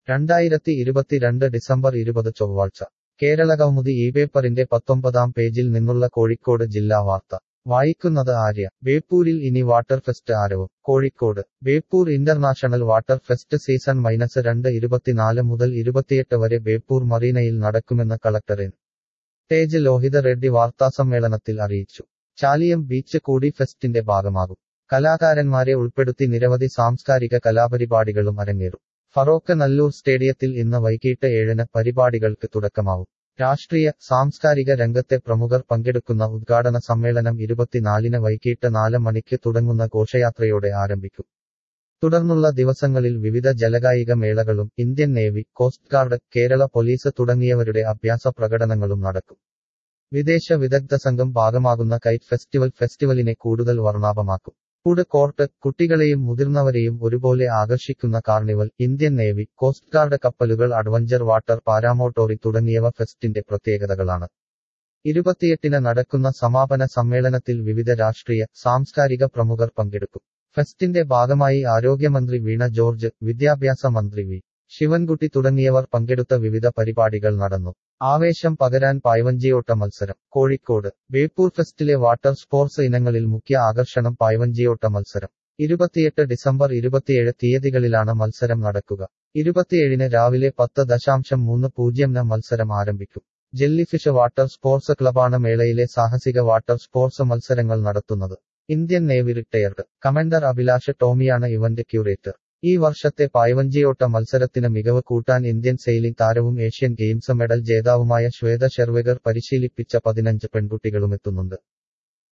രണ്ടായിരത്തി ഇരുപത്തിരണ്ട് ഡിസംബർ ഇരുപത് ചൊവ്വാഴ്ച കേരള കൗമുദി ഈ പേപ്പറിന്റെ പത്തൊമ്പതാം പേജിൽ നിന്നുള്ള കോഴിക്കോട് ജില്ലാ വാർത്ത വായിക്കുന്നത് ആര്യ ബേപ്പൂരിൽ ഇനി വാട്ടർ ഫെസ്റ്റ് ആരവം Kozhikode Beypore international water fest season minus രണ്ട് ഇരുപത്തിനാല് മുതൽ ഇരുപത്തിയെട്ട് വരെ ബേപ്പൂർ മറീനയിൽ നടക്കുമെന്ന് കളക്ടർ എൻ തേജ് ലോഹിത റെഡ്ഡി വാർത്താസമ്മേളനത്തിൽ അറിയിച്ചു ചാലിയം ബീച്ച് കൂടി ഫെസ്റ്റിന്റെ ഭാഗമാകും കലാകാരന്മാരെ ഉൾപ്പെടുത്തി നിരവധി സാംസ്കാരിക കലാപരിപാടികളും അരങ്ങേറും ഫറോക്ക് നല്ലൂർ സ്റ്റേഡിയത്തിൽ ഇന്ന് വൈകിട്ട് ഏഴിന് പരിപാടികൾക്ക് തുടക്കമാവും രാഷ്ട്രീയ സാംസ്കാരിക രംഗത്തെ പ്രമുഖർ പങ്കെടുക്കുന്ന ഉദ്ഘാടന സമ്മേളനം ഇരുപത്തിനാലിന് വൈകിട്ട് നാല് മണിക്ക് തുടങ്ങുന്ന ഘോഷയാത്രയോടെ ആരംഭിക്കും തുടർന്നുള്ള ദിവസങ്ങളിൽ വിവിധ ജലകായിക മേളകളും Indian navy coast guard Kerala police തുടങ്ങിയവരുടെ അഭ്യാസ പ്രകടനങ്ങളും നടക്കും വിദേശ വിദഗ്ധ സംഘം ഭാഗമാകുന്ന കൈറ്റ് ഫെസ്റ്റിവൽ ഫെസ്റ്റിവലിനെ കൂടുതൽ വർണ്ണാഭമാക്കും ഫുഡ് കോർട്ട് കുട്ടികളെയും മുതിർന്നവരെയും ഒരുപോലെ ആകർഷിക്കുന്ന carnival Indian navy coast guard കപ്പലുകൾ അഡ്വഞ്ചർ വാട്ടർ പാരാമോട്ടോറി തുടങ്ങിയവ ഫെസ്റ്റിന്റെ പ്രത്യേകതകളാണ് ഇരുപത്തിയെട്ടിന് നടക്കുന്ന സമാപന സമ്മേളനത്തിൽ വിവിധ രാഷ്ട്രീയ സാംസ്കാരിക പ്രമുഖർ പങ്കെടുക്കും ഫെസ്റ്റിന്റെ ഭാഗമായി ആരോഗ്യമന്ത്രി വീണ ജോർജ് വിദ്യാഭ്യാസ മന്ത്രി വി ശിവൻകുട്ടി തുടങ്ങിയവർ പങ്കെടുത്ത വിവിധ പരിപാടികൾ നടന്നു ആവേശം പകരാൻ പായ്വഞ്ചിയോട്ട മത്സരം കോഴിക്കോട് ബേപ്പൂർ ഫെസ്റ്റിലെ വാട്ടർ സ്പോർട്സ് ഇനങ്ങളിൽ മുഖ്യ ആകർഷണം പായ്വഞ്ചിയോട്ട മത്സരം ഇരുപത്തിയെട്ട് ഡിസംബർ ഇരുപത്തിയേഴ് തീയതികളിലാണ് മത്സരം നടക്കുക ഇരുപത്തിയേഴിന് രാവിലെ പത്ത് ദശാംശം മൂന്ന് പൂജ്യംന് മത്സരം ആരംഭിക്കും ജെല്ലിഫിഷ് വാട്ടർ സ്പോർട്സ് ക്ലബാണ് മേളയിലെ സാഹസിക വാട്ടർ സ്പോർട്സ് മത്സരങ്ങൾ നടത്തുന്നത് Indian navy retired commander Abhilash ടോമിയാണ് ഇവന്റ് ക്യൂറേറ്റർ ഈ വർഷത്തെ പായ്വഞ്ചിയോട്ട മത്സരത്തിന് മികവ് കൂട്ടാൻ ഇന്ത്യൻ സെയിലിംഗ് താരവും ഏഷ്യൻ ഗെയിംസ് മെഡൽ ജേതാവുമായ ശ്വേത ഷെർവെഗർ പരിശീലിപ്പിച്ച പതിനഞ്ച് പെൺകുട്ടികളുമെത്തുന്നുണ്ട്